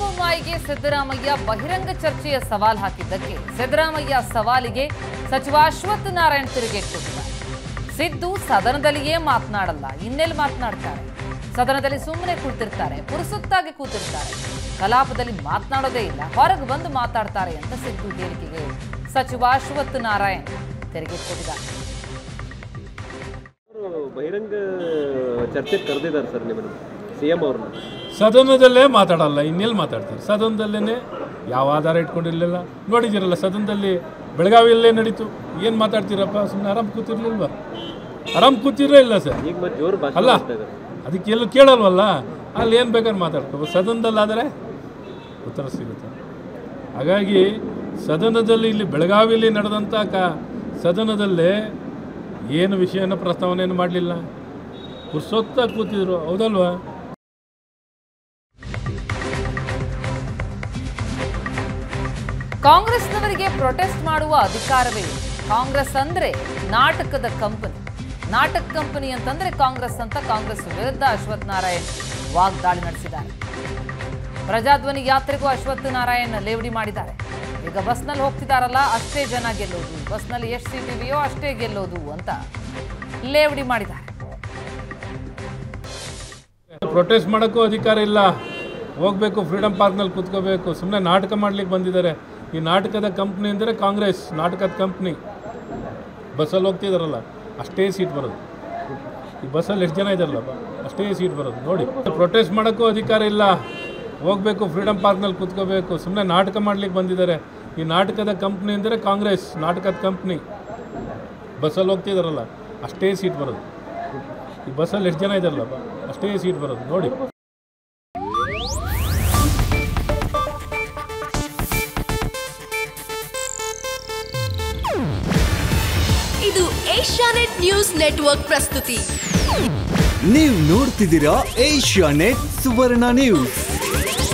ಬೊಮ್ಮಾಯಿಗೆ ಸಿದ್ದರಾಮಯ್ಯ ಬಹಿರಂಗ ಚರ್ಚೆಯ ಸವಾಲ್ ಹಾಕಿದ್ದಕ್ಕೆ ಸಿದ್ದರಾಮಯ್ಯ ಸವಾಲಿಗೆ ಸಚಿವ ಅಶ್ವಥ್ ನಾರಾಯಣ್ ತಿರುಗೇಟ್ ಕೊಟ್ಟಿದ್ದಾರೆ ಸಿದ್ದು ಸದನದಲ್ಲಿಯೇ ಮಾತನಾಡಲ್ಲ ಇನ್ನೆಲ್ಲಿ ಮಾತನಾಡ್ತಾರೆ ಸದನದಲ್ಲಿ ಸುಮ್ಮನೆ ಕೂತಿರ್ತಾರೆ ಪುರುಸುತ್ತಾಗಿ ಕೂತಿರ್ತಾರೆ ಕಲಾಪದಲ್ಲಿ ಮಾತನಾಡೋದೇ ಇಲ್ಲ ಹೊರಗೆ ಬಂದು ಮಾತಾಡ್ತಾರೆ ಅಂತ ಸಿದ್ದು ಹೇಳಿಕೆಗೆ ಸಚಿವ ಅಶ್ವಥ್ ನಾರಾಯಣ್ ತೆರಿಗೆ ಕೊಟ್ಟಿದ್ದಾರೆ ಅವರು ಬಹಿರಂಗ ಚರ್ಚೆಗೆ ಕರೆದಿದ್ದಾರೆ ಸರ್ ನಿಮ್ಮನ್ನು ಸಿ ಎಂ ಅವ್ರನ್ನ ಸದನದಲ್ಲೇ ಮಾತಾಡಲ್ಲ ಇನ್ನೆಲ್ಲಿ ಮಾತಾಡ್ತಾರೆ ಸದನದಲ್ಲೇ ಯಾವ ಆಧಾರ ಇಟ್ಕೊಂಡಿರಲಿಲ್ಲ ನೋಡಿದ್ದೀರಲ್ಲ ಸದನದಲ್ಲಿ ಬೆಳಗಾವಿಯಲ್ಲೇ ನಡೀತು ಏನು ಮಾತಾಡ್ತೀರಪ್ಪ ಸುಮ್ಮನೆ ಆರಾಮ್ ಕೂತಿರ್ಲಿಲ್ವಾ ಆರಾಮ್ ಕೂತಿರೇ ಇಲ್ಲ ಸರ್ ಈಗ ಮತ್ತೆ ಜೋರು ಭಾಷಣ ಅಲ್ಲ ಮಾಡ್ತಾ ಇದ್ದಾರೆ ಅದಕ್ಕೆ ಎಲ್ಲೂ ಕೇಳಲ್ವಲ್ಲ ಅಲ್ಲಿ ಏನು ಬೇಕಾದ್ರೆ ಮಾತಾಡ್ಕೋ ಸದನದಲ್ಲಾದರೆ ಉತ್ತರ ಸಿಗುತ್ತೆ ಹಾಗಾಗಿ ಸದನದಲ್ಲಿ ಇಲ್ಲಿ ಬೆಳಗಾವಿಯಲ್ಲಿ ನಡೆದಂಥ ಕ ಸದನದಲ್ಲೇ ಏನು ವಿಷಯನ ಪ್ರಸ್ತಾವನೆಯನ್ನು ಮಾಡಲಿಲ್ಲ ಪುರ್ಸೊತ್ತ ಕೂತಿದ್ರು ಹೌದಲ್ವಾ ಕಾಂಗ್ರೆಸ್ನವರಿಗೆ ಪ್ರೊಟೆಸ್ಟ್ ಮಾಡುವ ಅಧಿಕಾರವೇ ಇಲ್ಲ. ಕಾಂಗ್ರೆಸ್ ಅಂದ್ರೆ ನಾಟಕದ ಕಂಪನಿ ನಾಟಕ ಕಂಪನಿ ಅಂತಂದ್ರೆ ಕಾಂಗ್ರೆಸ್ ಅಂತ ಕಾಂಗ್ರೆಸ್ ವಿರುದ್ಧ ಅಶ್ವಥ್ ನಾರಾಯಣ್ ವಾಗ್ದಾಳಿ ನಡೆಸಿದ್ದಾರೆ ಪ್ರಜಾಧ್ವನಿ ಯಾತ್ರೆಗೂ ಅಶ್ವಥ್ ನಾರಾಯಣ್ ಲೇವಡಿ ಮಾಡಿದ್ದಾರೆ ಈಗ ಬಸ್ನಲ್ಲಿ ಹೋಗ್ತಿದಾರಲ್ಲ ಅಷ್ಟೇ ಜನ ಗೆಲ್ಲೋದು ಬಸ್ನಲ್ಲಿ ಎಷ್ಟು ಸೀಟ್ ಇದೆಯೋ ಅಷ್ಟೇ ಗೆಲ್ಲೋದು ಅಂತ ಲೇವಡಿ ಮಾಡಿದ್ದಾರೆ ಪ್ರೊಟೆಸ್ಟ್ ಮಾಡೋಕ್ಕೂ ಅಧಿಕಾರ ಇಲ್ಲ ಹೋಗಬೇಕು ಫ್ರೀಡಮ್ ಪಾರ್ಕ್ನಲ್ಲಿ ಕೂತ್ಕೋಬೇಕು ಸುಮ್ಮನೆ ನಾಟಕ ಮಾಡ್ಲಿಕ್ಕೆ ಬಂದಿದ್ದಾರೆ ಈ ನಾಟಕದ ಕಂಪ್ನಿ ಅಂದರೆ ಕಾಂಗ್ರೆಸ್ ನಾಟಕದ ಕಂಪ್ನಿ ಬಸ್ಸಲ್ಲಿ ಹೋಗ್ತಿದಾರಲ್ಲ ಅಷ್ಟೇ ಸೀಟ್ ಬರೋದು ಈ ಬಸ್ಸಲ್ಲಿ ಎಷ್ಟು ಜನ ಇದ್ದಾರಲ್ಲಪ್ಪ ಅಷ್ಟೇ ಸೀಟ್ ಬರೋದು ನೋಡಿ ಪ್ರೊಟೆಸ್ಟ್ ಮಾಡೋಕ್ಕೂ ಅಧಿಕಾರ ಇಲ್ಲ ಹೋಗಬೇಕು ಫ್ರೀಡಮ್ ಪಾರ್ಕ್ನಲ್ಲಿ ಕೂತ್ಕೋಬೇಕು ಸುಮ್ಮನೆ ನಾಟಕ ಮಾಡ್ಲಿಕ್ಕೆ ಬಂದಿದ್ದಾರೆ ಈ ನಾಟಕದ ಕಂಪ್ನಿ ಅಂದರೆ ಕಾಂಗ್ರೆಸ್ ನಾಟಕದ ಕಂಪ್ನಿ ಬಸ್ಸಲ್ಲಿ ಹೋಗ್ತಿದಾರಲ್ಲ ಅಷ್ಟೇ ಸೀಟ್ ಬರೋದು ಈ ಬಸ್ಸಲ್ಲಿ ಎಷ್ಟು ಜನ ಇದ್ದಾರಲ್ಲಪ್ಪ ಅಷ್ಟೇ ಸೀಟ್ ಬರೋದು ನೋಡಿ ಇದು ಏಷ್ಯಾನೆಟ್ ನ್ಯೂಸ್ ನೆಟ್ವರ್ಕ್ ಪ್ರಸ್ತುತಿ ನೀವು ನೋಡ್ತಿದ್ದೀರಾ ಏಷ್ಯಾ ನೆಟ್ ಸುವರ್ಣ ನ್ಯೂಸ್